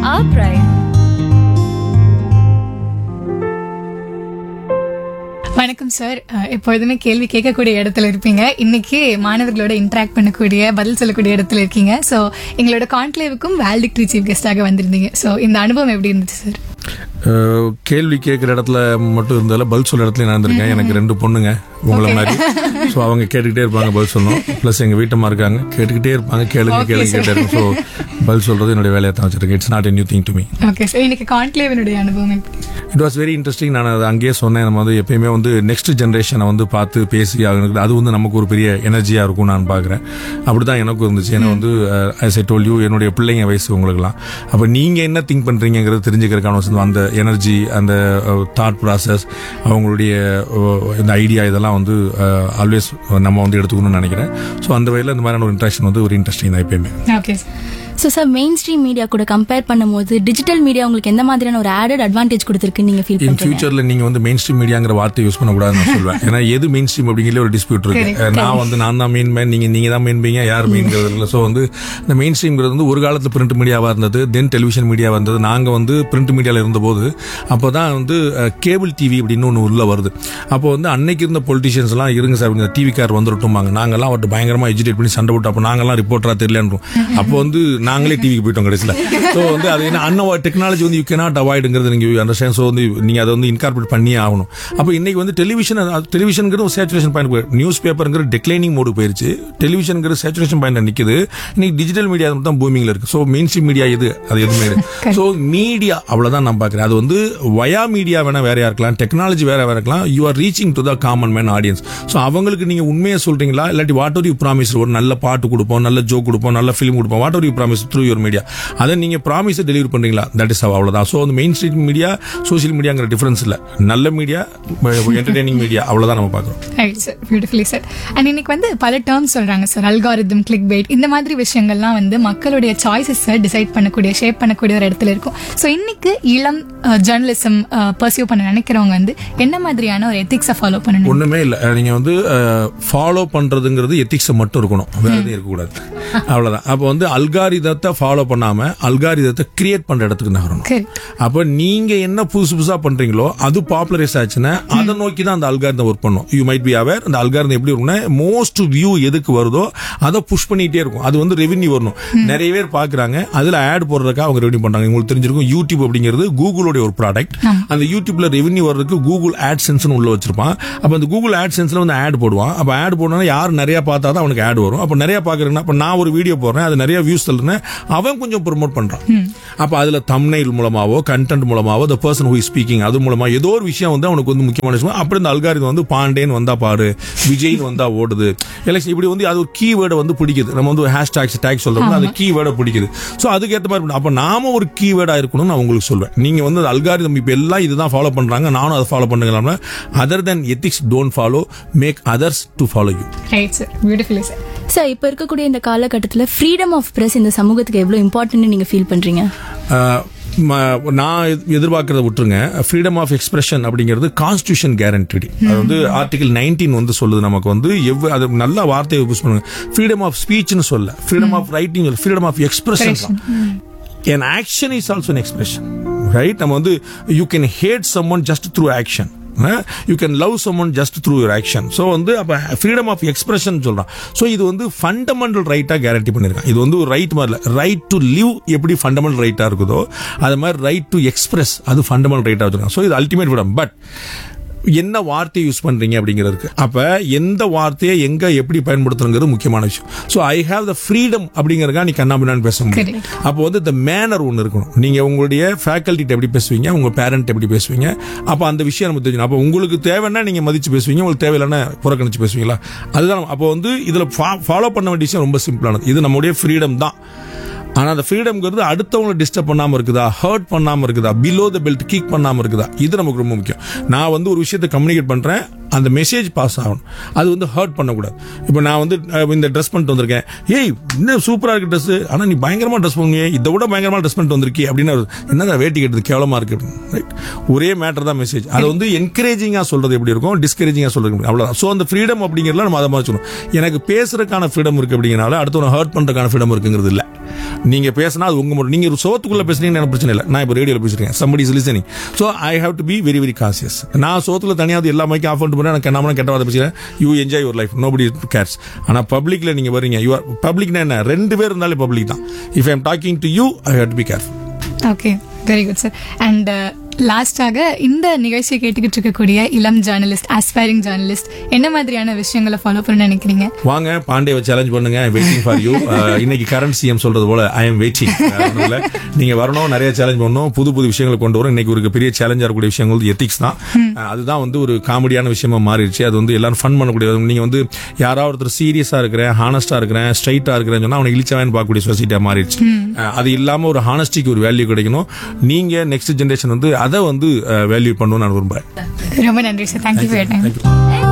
our pride. வணக்கம் sir அஹ், எப்பொழுதுமே கேள்வி கேட்கக்கூடிய இடத்துல இருப்பீங்க இன்னைக்கு மாணவர்களோட இன்டராக்ட் பண்ணக்கூடிய பதில் சொல்லக்கூடிய இடத்துல இருக்கீங்க ஸோ எங்களோட கான்க்ளேவுக்கும் வேல்டிக்டரி சீஃப் கெஸ்டாக வந்திருந்தீங்க ஸோ இந்த அனுபவம் எப்படி இருந்துச்சு சார் அஹ், கேள்வி கேட்குற இடத்துல மட்டும் இருந்தாலும் பதில் சொல்ற இடத்துல நான் இருந்திருக்கேன் எனக்கு ரெண்டு பொண்ணுங்க உங்களை மாதிரி ஸோ அவங்க கேட்டுக்கிட்டே இருப்பாங்க பதில் சொல்லணும் ப்ளஸ் எங்கள் வீட்டம்மா இருக்காங்க கேட்டுக்கிட்டே இருப்பாங்க கேளுங்க Okay, கேளுங்க sir. கேட்டே இருக்கும் ஸோ பதில் சொல்றது என்னுடைய வேலையை தான் வச்சிருக்கேன் it's not a new thing to me okay sir இன்னைக்கு கான்க்ளேவினுடைய அனுபவம் எப்படி இட் வாஸ் வெரி இன்ட்ரெஸ்டிங் நான் அதை அங்கேயே சொன்னேன் நம்ம வந்து எப்பயுமே வந்து நெக்ஸ்ட் ஜென்ரேஷனை வந்து பார்த்து பேசி ஆகணும் அது வந்து நமக்கு ஒரு பெரிய எனர்ஜியாக இருக்கும் நான் பார்க்குறேன் அப்படி தான் எனக்கும் இருந்துச்சு ஏன்னா வந்து ஆஸ் ஐ டோல் யூ என்னுடைய பிள்ளைங்க வயசு உங்களுக்குலாம் அப்போ நீங்கள் என்ன திங்க் பண்ணுறீங்கிறது தெரிஞ்சுக்கிறதுக்கான வசதி அந்த எனர்ஜி அந்த தாட் ப்ராசஸ் அவங்களுடைய uh, இந்த ஐடியா இதெல்லாம் வந்து ஆல்வேஸ் நம்ம வந்து எடுத்துக்கணும்னு நினைக்கிறேன் ஸோ அந்த வகையில் இந்த மாதிரியான ஒரு இன்ட்ராக்ஷன் வந்து ஒரு இன்ட்ரெஸ்டிங் தான் எப்பயுமே okay sir so sir mainstream media கூட கம்பேர் பண்ணும்போது டிஜிட்டல் மீடியா உங்களுக்கு எந்த மாதிரியான ஒரு ஆடட் அட்வான்டேஜ் கொடுத்துருக்குன்னு நீங்க ஃபீல் இன் பண்றீங்க ஃபியூச்சர்ல நீங்க வந்து மெயின் ஸ்ட்ரீம் மீடியாங்கிற வார்த்தை யூஸ் பண்ணக்கூடாதுன்னு நான் சொல்லுவேன் ஏன்னா எது மெயின் ஸ்ட்ரீம் அப்படிங்கிற ஒரு டிஸ்பியூட் இருக்கு Correct. நான் வந்து நான் தான் மெயின் மேன் நீங்க நீங்க தான் மெயின் பீங்க யார் மெயின்ங்கிறது இல்லை ஸோ வந்து இந்த மெயின் ஸ்ட்ரீம்ங்கிறது வந்து ஒரு காலத்துல பிரிண்ட் மீடியாவா இருந்தது தென் டெலிவிஷன் மீடியா வந்தது நாங்க வந்து பிரிண்ட் மீடியால இருந்தபோது அப்போதான் வந்து கேபிள் டிவி அப்படின்னு ஒன்று உள்ள வருது அப்போ வந்து அன்னைக்கு இருந்த பொலிட்டிஷியன்ஸ் எல்லாம் இருங்க சார் இந்த டிவி கார் வந்துட்டுமாங்க நாங்கெல்லாம் அவர்கிட்ட பயங்கரமா எஜுகேட் பண்ணி சண்டை போட்டு அப்போ நாங்கெல்லாம் ரிப்போர்ட்டரா தெரியலன்றோம் அப்போ வந்து நாங்களே டிவிக்கு போயிட்டோம் கடைசியில் ஸோ வந்து அது என்ன அன்ன டெக்னாலஜி வந்து யூ கேனாட் அவாய்டுங்கிறது நீங்க அண்டர்ஸ்டாண்ட் ஸோ வந்து நீங்க அதை வந்து இன்கார்பரேட் பண்ணியே ஆகணும் அப்போ இன்னைக்கு வந்து டெலிவிஷன் டெலிவிஷன்ங்கிறது ஒரு சேச்சுரேஷன் பாயிண்ட் நியூஸ் பேப்பருங்கிற டிக்ளைனிங் மோடு போயிருச்சு டெலிவிஷன்ங்கிற சேச்சுரேஷன் பாயிண்ட் நிக்குது இன்னைக்கு டிஜிட்டல் மீடியா தான் பூமிங்ல இருக்கு ஸோ மெயின் ஸ்ட்ரீம் மீடியா இது அது எதுவுமே ஸோ மீடியா அவ்வளவுதான் நான் பாக்குறேன் அது வந்து வயா மீடியா வேணா வேறையா இருக்கலாம் டெக்னாலஜி வேற வேற இருக்கலாம் you are reaching to the common man audience so அவங்களுக்கு நீங்க உண்மையை சொல்றீங்களா இல்லாட்டி வாட் ஆர் யூ ப்ராமிஸ் ஒரு நல்ல பாட்டு கொடுப்போம் நல்ல ஜோக் கொடுப்போம் நல்ல ஃபிலிம் கொடுப்போம் what are you promise through your media அதை நீங்க ப்ராமிஸ் டெலிவரி பண்றீங்களா தட் இஸ் அவ்வளவுதான் ஸோ அந்த மெயின் ஸ்ட்ரீட் மீடியா சோஷியல் மீடியாங்கிற டிஃபரன்ஸ் இல்ல நல்ல மீடியா என்டர்டைனிங் மீடியா அவ்வளவுதான் நம்ம பார்க்கறோம் right sir beautifully sir and இன்னைக்கு வந்து பல டேர்ம்ஸ் சொல்றாங்க சார் அல்காரிதம் கிளிக் பைட் இந்த மாதிரி விஷயங்கள்லாம் வந்து மக்களுடைய சாய்ஸஸை டிசைட் பண்ணக்கூடிய ஷேப் பண்ணக்கூடிய ஒரு இடத்துல இருக்கும் ஸோ இன்னைக்கு இளம் ஜேர்னலிசம் பர்சியூ பண்ண நினைக்கிறவங்க வந்து என்ன மாதிரியான ஒரு எத்திக்ஸை ஃபாலோ பண்ணணும் ஒண்ணுமே இல்ல அஹ் நீங்க வந்து ஃபாலோ பண்றதுங்கிறது எத்திக்ஸ் மட்டும் இருக்கணும் வேற எதுவும் இருக்கக்கூடாது அவ்வளவுதான் அப்போ வந்து அல்காரிதத்தை ஃபாலோ பண்ணாம அல்காரிதத்தை கிரியேட் பண்ற இடத்துக்கு நகரணும் Correct. அப்ப நீங்க என்ன புதுசு புதுசா பண்றீங்களோ அது பாப்புலரைஸ் ஆச்சுன்னா அதை நோக்கி தான் அந்த அல்காரிதம் ஒர்க் பண்ணும் யூ மைட் பி அவேர் அந்த அல்காரிதம் எப்படி இருக்கும்னா மோஸ்ட் வியூ எதுக்கு வருதோ அதை புஷ் பண்ணிட்டே இருக்கும் அது வந்து ரெவென்யூ வரணும் நிறைய பேர் பாக்குறாங்க அதுல ஆட் போடுறதுக்காக அவங்க ரெவென்யூ பண்றாங்க உங்களுக்கு தெரிஞ்சிருக்கும் யூடியூப் அப்படிங்கிறது கூகுளோட ஒரு ப்ராடக்ட் அந்த யூடியூப்ல ரெவென்யூ வர்றதுக்கு கூகுள் ஆட் சென்ஸ் உள்ள வச்சிருப்பான் அப்ப அந்த கூகுள் ஆட் சென்ஸ்ல வந்து ஆட் போடுவான் அப்ப ஆட் போடணும் யார் நிறைய பார்த்தா தான் அவனுக்கு ஆட் வரும் அப்ப நிறைய பாக்குறேன்னா அப்ப நான் ஒரு வீடியோ போடுறேன் அது நிறைய வியூஸ் தள்ளுறேன் அவன் கொஞ்சம் ப்ரொமோட் பண்றான் அப்ப அதுல தம்னைல் மூலமாவோ கண்டென்ட் மூலமாவோ த பர்சன் ஹூ ஸ்பீக்கிங் அது மூலமா ஏதோ ஒரு விஷயம் வந்து அவனுக்கு வந்து முக்கியமான விஷயம் அப்படி இந்த அல்காரிதம் வந்து பாண்டேன்னு வந்தா பாரு விஜய்னு வந்தா ஓடுது எலெக்ஷன் இப்படி வந்து அது ஒரு கீவேர்டை வந்து பிடிக்குது நம்ம வந்து ஹேஷ்டாக்ஸ் டேக் சொல்றோம் அது கீவேர்டை பிடிக்குது சோ அதுக்கு ஏத்த மாதிரி பண்ணணும். அப்ப நாம ஒரு கீவேர்டா இருக்கணும்னு நான் உங்களுக்கு சொல்வேன் நீங்க வந்து அல்காரிதம் இப்ப எல்லாம் இதுதான் ஃபாலோ பண்றாங்க நானும் அதை ஃபாலோ பண்ணுங்களாம் other then ethics don't follow make others to follow you right sir beautifully sir sir இப்போ இருக்கக்கூடிய இந்த காலகட்டத்தில் ஃப்ரீடம் ஆஃப் பிரஸ் இந்த சமூகத்துக்கு எவ்வளவு இம்பார்ட்டன்ட் நீங்க ஃபீல் பண்றீங்க ஆஹ் ம- நான் எதிர்- எதிர்பார்க்கறத விட்டுருங்க ஃப்ரீடம் ஆஃப் எக்ஸ்பிரஷன் அப்படிங்கிறது கான்ஸ்டியூஷன் கேரண்டடி அது வந்து ஆர்டிகல் நைன்டீன் வந்து சொல்லுது நமக்கு வந்து எவ்வ அது நல்ல வார்த்தையை யூஸ் பண்ணுங்க ஃப்ரீடம் ஆஃப் ஸ்பீச்னு சொல்ல freedom of writing freedom of expression an action is also an expression right நம்ம வந்து you can hate someone just through action you can love someone just through your action so வந்து அப்போ freedom of expression சொல்கிறான் so இது வந்து fundamental ரைட்டாக guarantee பண்ணியிருக்கான் இது வந்து ஒரு ரைட் மாதிரி ரைட் டு லிவ் எப்படி ஃபண்டமெண்டல் ரைட்டாக இருக்குதோ அது மாதிரி ரைட் டு எக்ஸ்பிரஸ் அது ஃபண்டமெண்டல் ரைட்டாக வச்சிருக்காங்க ஸோ இது அல்டிமேட் ஃப்ரீடம் பட் என்ன வார்த்தையை யூஸ் பண்றீங்க அப்படிங்கிறதுக்கு அப்ப எந்த வார்த்தையை எங்க எப்படி பயன்படுத்துறங்கிறது முக்கியமான விஷயம் so I have the freedom அப்படிங்கிறதுக்கா நீ கண்ணாபின்னான்னு பேச முடியும் Correct. அப்போ வந்து இந்த மேனர் ஒன்று இருக்கணும் நீங்க உங்களுடைய ஃபேக்கல்ட்டிட்ட எப்படி பேசுவீங்க உங்க பேரண்ட் எப்படி பேசுவீங்க அப்போ அந்த விஷயம் நம்ம தெரிஞ்சுக்கணும் அப்போ உங்களுக்கு தேவைன்னா நீங்க மதிச்சு பேசுவீங்க உங்களுக்கு தேவையில்லைன்னா புறக்கணிச்சு பேசுவீங்களா அதுதான் நம்ம- அப்போ வந்து இதுல ஃபாலோ பண்ண வேண்டிய விஷயம் ரொம்ப சிம்பிளானது இது நம்முடைய ஃப்ரீடம் தான் ஆனா அந்த ஃப்ரீடம்ங்கிறது அடுத்தவங்களை டிஸ்டர்ப் பண்ணாம இருக்குதா ஹர்ட் பண்ணாம இருக்குதா பிலோ த பெல்ட் கீக் பண்ணாம இருக்குதா இது நமக்கு ரொம்ப முக்கியம் நான் வந்து ஒரு விஷயத்தை கம்யூனிகேட் பண்றேன் அந்த மெசேஜ் பாஸ் ஆகணும் அது வந்து ஹர்ட் பண்ணக்கூடாது இப்போ நான் வந்து அஹ், இந்த ட்ரெஸ் பண்ணிட்டு வந்திருக்கேன் ஏய் இன்னும் சூப்பராக இருக்கு ட்ரெஸ் ஆனால் நீ பயங்கரமாக ட்ரெஸ் பண்ணுவியே இதை விட பயங்கரமாக ட்ரெஸ் பண்ணிட்டு வந்திருக்கி அப்படின்னு அவர், என்னடா வேட்டி கட்டுறது கேவலமாக இருக்கு அப்படின்னு. Right? ஒரே மேட்டர் தான் மெசேஜ் அதை வந்து என்கரேஜிங்காக சொல்றது எப்படி இருக்கும் டிஸ்கரேஜிங்காக சொல்றது எப்படி? அவ்வளோதான் ஸோ அந்த ஃப்ரீடம் அப்படிங்கிறதுல நம்ம அதை மாதிரி சொல்லணும் எனக்கு பேசுறதுக்கான ஃப்ரீடம் இருக்கு அப்படிங்கிறனால அடுத்தவனை ஹர்ட் பண்ணுறதுக்கான ஃப்ரீடம் இருக்குங்கிறது இல்லை நீங்க பேசினா அது உங்க மட்டும் நீங்க ஒரு சோத்துக்குள்ள பேசுறீங்கன்னு எனக்கு பிரச்சனை இல்லை நான் இப்போ ரேடியோல பேசுறேன் somebody is listening so I have to be very very conscious நான் சோத்துல தனியாவது எல்லா மைக்கும் ஆஃப் பண்ணிட்டு போறேன் எனக்கு என்ன கெட்ட வார்த்தை பேசுறேன் you enjoy your life nobody cares ஆனா பப்ளிக்ல நீங்க வரீங்க யூ ஆர் பப்ளிக்னா என்ன ரெண்டு பேர் இருந்தாலே பப்ளிக் தான் if I am talking to you I have to be careful okay very good sir and லாஸ்டாக இந்த நிகழ்ச்சியை கேட்டுக்கிட்டு இருக்கக்கூடிய இளம் ஜேர்னலிஸ்ட் ஆஸ்பைரிங் ஜேர்னலிஸ்ட் என்ன மாதிரியான விஷயங்களை ஃபாலோ பண்ண நினைக்கிறீங்க வாங்க பாண்டேவை சேலஞ்ச் பண்ணுங்க வெயிட்டிங் ஃபார் யூ இன்னைக்கு கரண்ட் சிஎம் சொல்றது போல ஐ எம் வெயிட்டிங் நீங்க வரணும் நிறைய சேலஞ்ச் பண்ணணும் புது புது விஷயங்களை கொண்டு வரும் இன்னைக்கு ஒரு பெரிய சேலஞ்சா இருக்கக்கூடிய விஷயங்கள் எத்திக்ஸ் தான் அஹ், அதுதான் வந்து ஒரு காமெடியான விஷயமா மாறிடுச்சு அது வந்து எல்லாரும் ஃபன் பண்ணக்கூடிய நீங்க வந்து யாராவது ஒருத்தர் சீரியஸா இருக்கிறேன் ஹானஸ்டா இருக்கிறேன் ஸ்ட்ரைட்டா இருக்கிறேன்னு சொன்னா அவனை இழிச்சவன் பார்க்கக்கூடிய சொசைட்டியா மாறிடுச்சு அஹ், அது இல்லாம ஒரு ஹானஸ்டிக்கு ஒரு வேல்யூ கிடைக்கணும் நீங்க நெக்ஸ்ட் ஜென்ரேஷன் வந்து அதை வந்து வேல்யூ பண்ணணும்னு நான் விரும்புறேன் ரொம்ப நன்றி sir thank you for time thank you